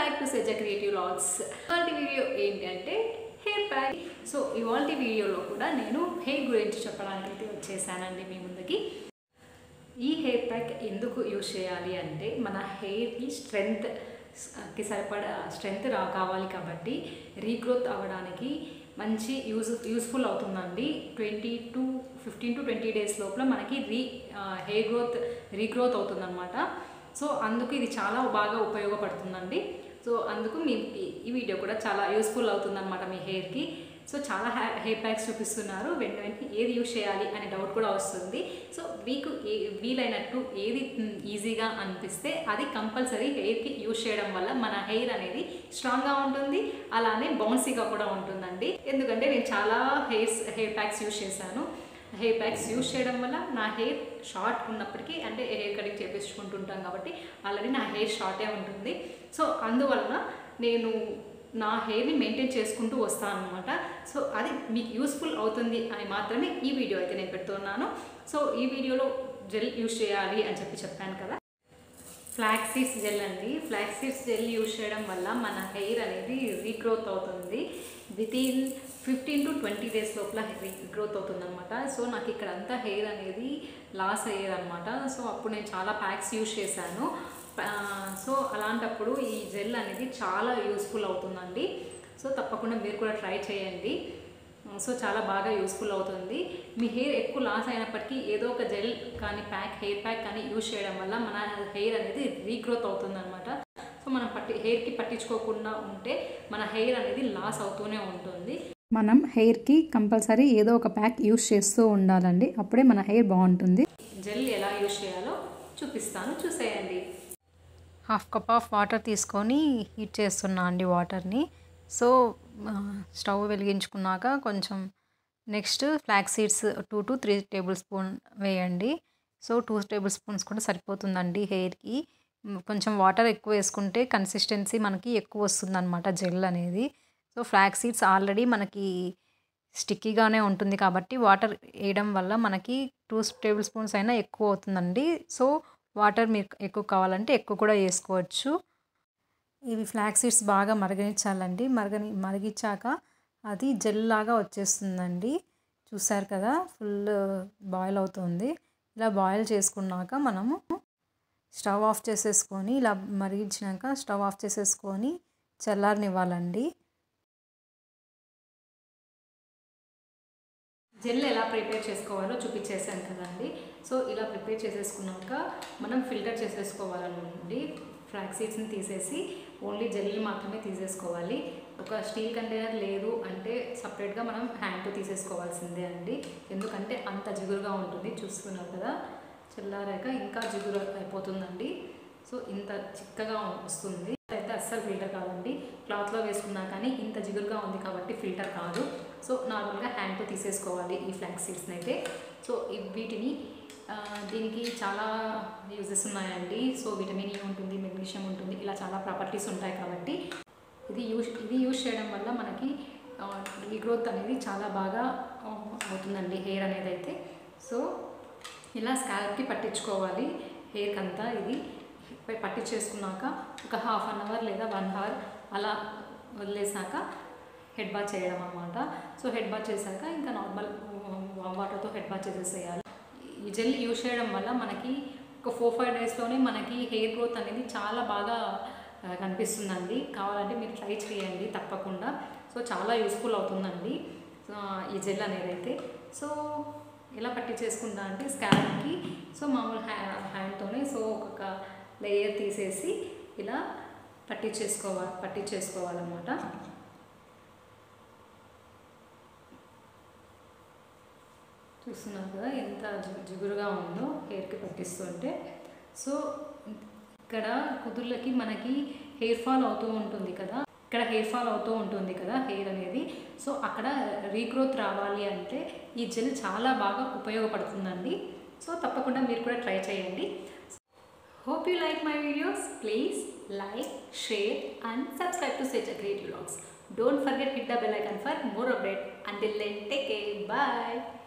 back to such creative vlogs ఇవాళ video ఏంటంటే hair pack so ఇవాళ వీడియోలో కూడా నేను హెయిర్ గురించి చెప్పడానికి అయితే వచ్చేసానండి మీ ముందుకి ఈ హెయిర్ ప్యాక్ ఎందుకు యూజ్ చేయాలి అంటే మన హెయిర్కి స్ట్రెంగ్త్ కి సరిపడా స్ట్రెంగ్త్ రా కావాలి కాబట్టి రీగ్రోత్ అవ్వడానికి మంచి యూజ్ యూస్ఫుల్ అవుతుందండి twenty to fifteen to twenty days లోపల మనకి రీ హెయిర్ గ్రోత్ రీగ్రోత్ అవుతుందన్నమాట సో అందుకు ఇది చాలా బాగా ఉపయోగపడుతుందండి సో అందుకు మీ ఈ వీడియో కూడా చాలా యూస్ఫుల్ అవుతుందన్నమాట మీ హెయిర్కి సో చాలా హెయిర్ ప్యాక్స్ చూపిస్తున్నారు వెంట వెంటనే ఏది యూజ్ చేయాలి అనే డౌట్ కూడా వస్తుంది సో మీకు ఏ వీలైనట్టు ఏది ఈజీగా అనిపిస్తే అది కంపల్సరీ హెయిర్కి యూజ్ చేయడం వల్ల మన హెయిర్ అనేది స్ట్రాంగ్గా ఉంటుంది అలానే బౌన్సీగా కూడా ఉంటుందండి ఎందుకంటే నేను చాలా హెయిర్స్ హెయిర్ ప్యాక్స్ యూజ్ చేశాను హెయిర్ ప్యాక్స్ యూజ్ చేయడం వల్ల నా హెయిర్ షార్ట్ ఉన్నప్పటికీ అంటే హెయిర్ కటింగ్ చేపించుకుంటుంటాం కాబట్టి ఆల్రెడీ నా హెయిర్ షార్టే ఉంటుంది సో అందువలన నేను నా హెయిర్ని మెయింటైన్ చేసుకుంటూ వస్తాను అనమాట సో అది మీకు యూస్ఫుల్ అవుతుంది అని మాత్రమే ఈ వీడియో అయితే నేను పెడుతున్నాను సో ఈ వీడియోలో జెల్ యూజ్ చేయాలి అని చెప్పి చెప్పాను కదా ఫ్లాక్ సీడ్స్ జెల్ అండి ఫ్లాక్ సీడ్స్ జెల్ యూజ్ చేయడం వల్ల మన హెయిర్ అనేది రీగ్రోత్ అవుతుంది within fifteen to twenty days లోపల రీగ్రోత్ అవుతుంది అనమాట సో నాకు ఇక్కడ అంతా హెయిర్ అనేది లాస్ అయ్యేది అనమాట సో అప్పుడు నేను చాలా ప్యాక్స్ యూజ్ చేశాను సో అలాంటప్పుడు ఈ జెల్ అనేది చాలా యూస్ఫుల్ అవుతుందండి సో తప్పకుండా మీరు కూడా ట్రై చేయండి సో చాలా బాగా యూస్ఫుల్ అవుతుంది మీ హెయిర్ ఎక్కువ లాస్ అయినప్పటికీ ఏదో ఒక జెల్ కానీ ప్యాక్ హెయిర్ ప్యాక్ కానీ యూజ్ చేయడం వల్ల మన హెయిర్ అనేది రీగ్రోత్ అవుతుంది అనమాట సో మనం పట్టి హెయిర్కి పట్టించుకోకుండా ఉంటే మన హెయిర్ అనేది లాస్ అవుతూనే ఉంటుంది మనం హెయిర్కి కంపల్సరీ ఏదో ఒక ప్యాక్ యూస్ చేస్తూ ఉండాలండి అప్పుడే మన హెయిర్ బాగుంటుంది జెల్ ఎలా యూజ్ చేయాలో చూపిస్తాను చూసేయండి హాఫ్ కప్ ఆఫ్ వాటర్ తీసుకొని హీట్ చేస్తున్నా అండి వాటర్ని సో స్టవ్ వెలిగించుకున్నాక కొంచెం next flax seeds two to three tablespoon వేయండి సో టూ టేబుల్ స్పూన్స్ కూడా సరిపోతుందండి హెయిర్కి కొంచెం వాటర్ ఎక్కువ వేసుకుంటే కన్సిస్టెన్సీ మనకి ఎక్కువ వస్తుందన్నమాట జెల్ అనేది సో ఫ్లాక్ సీడ్స్ ఆల్రెడీ మనకి స్టిక్కీగానే ఉంటుంది కాబట్టి వాటర్ వేయడం వల్ల మనకి టూ టేబుల్ స్పూన్స్ అయినా ఎక్కువ అవుతుందండి సో వాటర్ మీకు ఎక్కువ కావాలంటే ఎక్కువ కూడా వేసుకోవచ్చు ఇవి ఫ్లాక్ సీడ్స్ బాగా మరగనిచ్చాలండి మరగని మరిగించాక అది జెల్ లాగా వచ్చేస్తుందండి చూసారు కదా ఫుల్ బాయిల్ అవుతుంది ఇలా బాయిల్ చేసుకున్నాక మనము స్టవ్ ఆఫ్ చేసేసుకొని ఇలా మరిగించినాక స్టవ్ ఆఫ్ చేసేసుకొని చల్లారనివ్వాలండి జెల్ ఎలా ప్రిపేర్ చేసుకోవాలో చూపించేసాను కదండి సో ఇలా ప్రిపేర్ చేసేసుకున్నాక మనం ఫిల్టర్ చేసేసుకోవాలండి ఫ్లాక్ సీడ్స్ని తీసేసి ఓన్లీ జెల్ని మాత్రమే తీసేసుకోవాలి ఒక స్టీల్ కంటైనర్ లేదు అంటే సపరేట్గా మనం హ్యాండ్తో తీసేసుకోవాల్సిందే అండి ఎందుకంటే అంత జిగురుగా ఉంటుంది చూస్తున్నారు కదా చల్లారాక ఇంకా జిగురు అయిపోతుందండి సో ఇంత చిక్కగా వస్తుంది అయితే అస్సలు ఫిల్టర్ కాదండి క్లాత్లో వేసుకున్నా కానీ ఇంత జిగురుగా ఉంది కాబట్టి ఫిల్టర్ కాదు సో నార్మల్గా హ్యాండ్తో తీసేసుకోవాలి ఈ ఫ్లాక్ సీడ్స్ని అయితే సో వీటిని దీనికి చాలా యూజెస్ ఉన్నాయండి సో విటమిన్ ఈ ఉంటుంది మెగ్నీషియం ఉంటుంది ఇలా చాలా ప్రాపర్టీస్ ఉంటాయి కాబట్టి ఇది యూజ్ ఇది యూజ్ చేయడం వల్ల మనకి రీగ్రోత్ అనేది చాలా బాగా అవుతుందండి హెయిర్ అనేది అయితే సో ఇలా స్కాల్ప్కి పట్టించుకోవాలి హెయిర్కి అంతా ఇది పట్టించేసుకున్నాక ఒక హాఫ్ అన్ అవర్ లేదా వన్ అవర్ అలా వదిలేసాక హెడ్ బాత్ చేయడం అనమాట సో హెడ్ బాత్ చేశాక ఇంకా నార్మల్ వామ్ వాటర్తో హెడ్ బాత్ చేసేసేయాలి ఈ జెల్ యూజ్ చేయడం వల్ల మనకి ఒక ఫోర్ ఫైవ్ డేస్లోనే మనకి హెయిర్ గ్రోత్ అనేది చాలా బాగా కనిపిస్తుందండి కావాలంటే మీరు ట్రై చేయండి తప్పకుండా సో చాలా యూస్ఫుల్ అవుతుందండి ఈ జెల్ అనేది అయితే సో ఎలా పట్టి చేసుకుంటా అంటే స్కాల్ప్కి సో మామూలు హ్యా హ్యాండ్తోనే సో ఒక్కొక్క లేయర్ తీసేసి ఇలా పట్టించేసుకోవాలి పట్టించేసుకోవాలన్నమాట చూస్తున్నారు కదా ఎంత జిగురుగా ఉందో హెయిర్కి పట్టిస్తుంటే సో ఇక్కడ కుదుర్లకి మనకి హెయిర్ ఫాల్ అవుతూ ఉంటుంది కదా ఇక్కడ హెయిర్ ఫాల్ అవుతూ ఉంటుంది కదా హెయిర్ అనేది సో అక్కడ రీగ్రోత్ రావాలి అంటే ఈ జెల్ చాలా బాగా ఉపయోగపడుతుందండి సో తప్పకుండా మీరు కూడా ట్రై చేయండి hope you like my videos please like share and subscribe to such creative vlogs don't forget hit the bell icon for more update until then take care bye